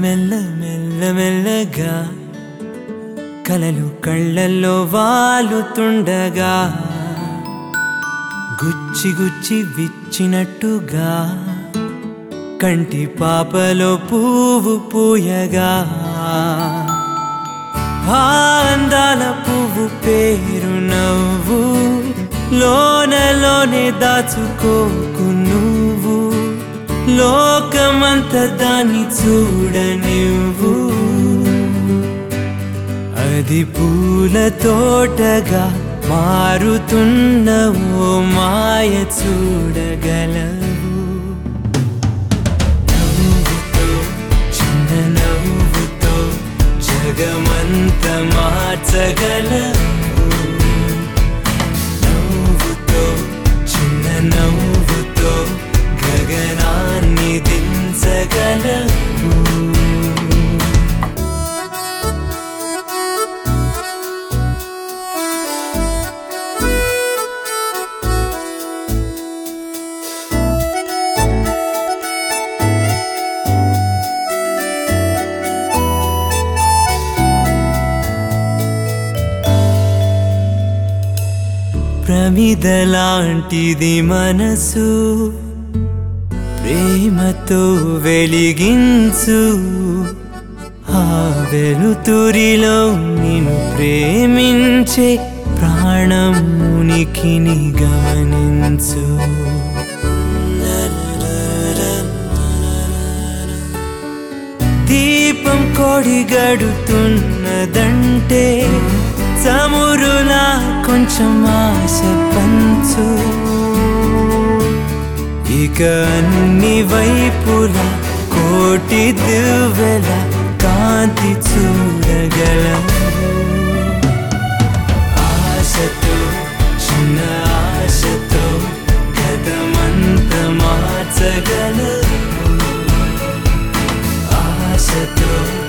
మెల్ల మెల్ల మెల్లగా కలలు కళ్ళల్లో వాలుతుండగా గుచ్చి గుచ్చి విచ్చినట్టుగా కంటి పాపలో పువ్వు పూయగా ఆ అందాల పువ్వు పేరు నవ్వు లోనలోనే దాచుకోకు నువ్వు లోకమంత దాన్ని చూడనివ్వు అది పూల తోటగా మారుతున్న ఓ మాయ చూడగలవు నవ్వుతో చిన్న నవ్వుతో జగమంత మార్చగలవు నవ్వుతో చిన్న నవ్వుతో గగనాన్ని దించగలవు ప్రమిదలాంటిది మనసు ప్రేమతో వెలిగించు ఆ వెలుతురిలో నిన్ను ప్రేమించే ప్రాణం ఉనికిని గమనించు దీపం కొడిగడుతున్నదంటే చమురులా కొంచెం ఆశ పంచు ఇక అన్ని వైపులా కోటి దివ్వెల కాంతి చూడగలవు ఆశతో చిన్న ఆశతో గతమంత మార్చగలవు ఆశతో